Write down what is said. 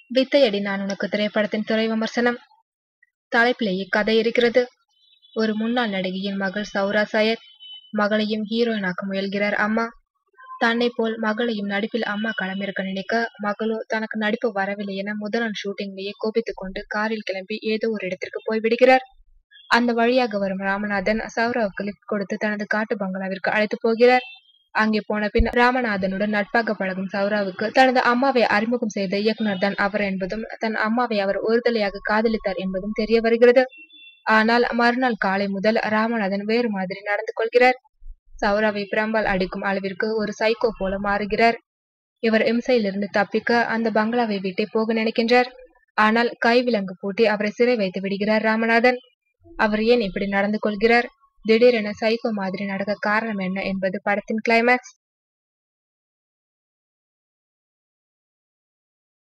வித்தையடி நான் உனக்கு திரைப்படத்தின் துறை விமர்சனம் தலைப்பிலேயே கதை இருக்கிறது ஒரு முன்னாள் நடிகையின் மகள் சௌரா சையத் மகளையும் ஹீரோயினாக்க முயல்கிறார் அம்மா தன்னை போல் மகளையும் நடிப்பில் அம்மா களமிறக்க நினைக்க மகளோ தனக்கு நடிப்பு வரவில்லை என முதல் நாள் ஷூட்டிங்லேயே கோபித்துக் கொண்டு காரில் கிளம்பி ஏதோ ஒரு இடத்திற்கு போய் விடுகிறார் அந்த வழியாக வரும் ராமநாதன் சௌராவுக்கு லிஃப்ட் கொடுத்து தனது காட்டு பங்களாவிற்கு அழைத்து போகிறார் அங்கே போன பின் ராமநாதனுடன் நட்பாக பழகும் சௌராவுக்கு தனது அம்மாவை அறிமுகம் செய்த இயக்குனர் தான் அவர் என்பதும் தன் அம்மாவை அவர் ஒருதலையாக காதலித்தார் என்பதும் தெரிய வருகிறது ஆனால் மறுநாள் காலை முதல் ராமநாதன் வேறு மாதிரி நடந்து கொள்கிறார் சௌராவை பிரம்பால் அடிக்கும் அளவிற்கு ஒரு சைக்கோ போல மாறுகிறார் இவர் இம்சையிலிருந்து தப்பிக்க அந்த பங்களாவை விட்டே போக நினைக்கின்றார் ஆனால் கைவிலங்கு பூட்டி அவரை சிறை வைத்து விடுகிறார் ராமநாதன் அவர் ஏன் இப்படி நடந்து கொள்கிறார் திடீரென சைக்கோ மாதிரி நடக்க காரணம் என்ன என்பது படத்தின் கிளைமேக்ஸ்